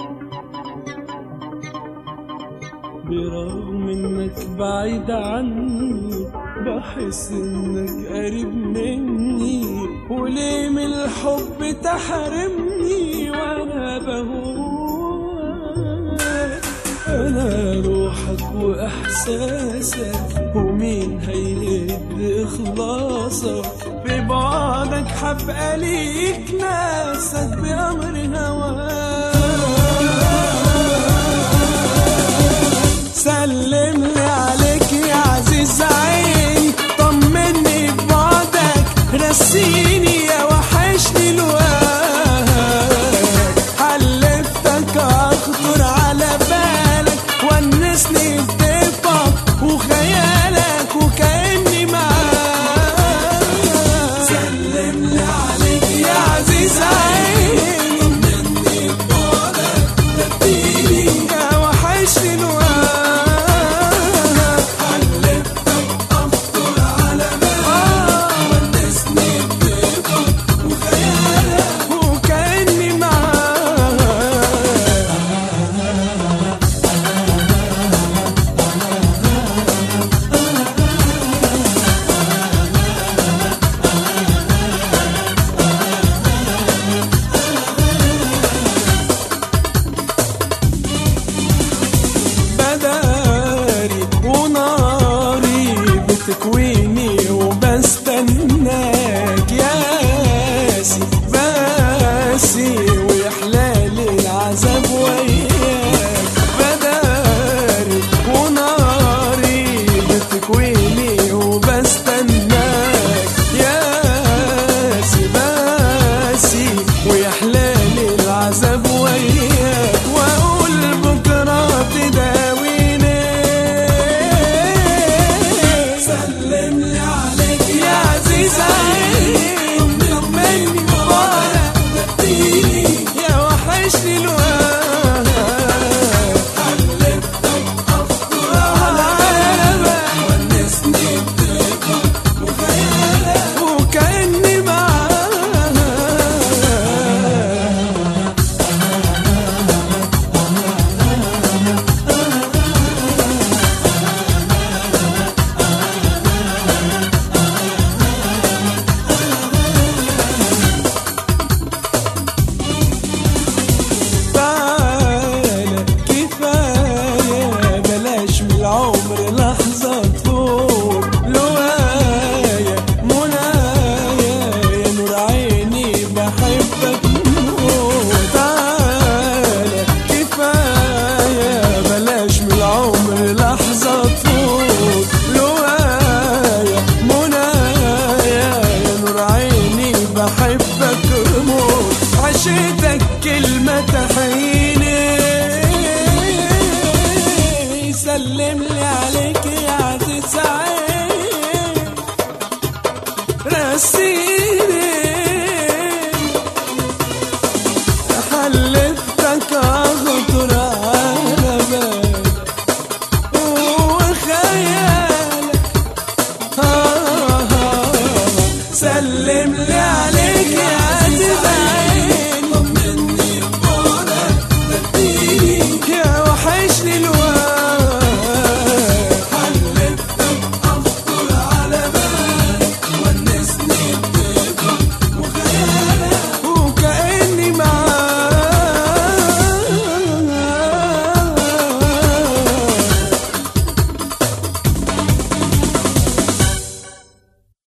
برغم انك بعيد عني بحس انك قريب مني وليه من الحب تحرمني وانا بهواك انا روحك واحساسك ومين هيهد اخلاصك ببعدك حبقى ليك ناسك بامر هواك سلم لي عليك يا عزيز عيني طمني ببعدك رسيني يا وحشني الواد حلفتك اخطر على بالك ونسني بضيفك وخيالك وكاني معاك سلم لي عليك يا عزيز عيني طمني ببعدك رسيني يا وحشني الواد وكأني معاك بداري وناري بتكويني وبستناك ياسي باسي ويحلالي العذاب وياك بداري وناري بتكويني وبستناك ياسي باسي ويحلالي العذاب وياك واقول بكره تداويني سلم لي عليك يا عزيز عيني طمني ببعدك يا وحشني الوقت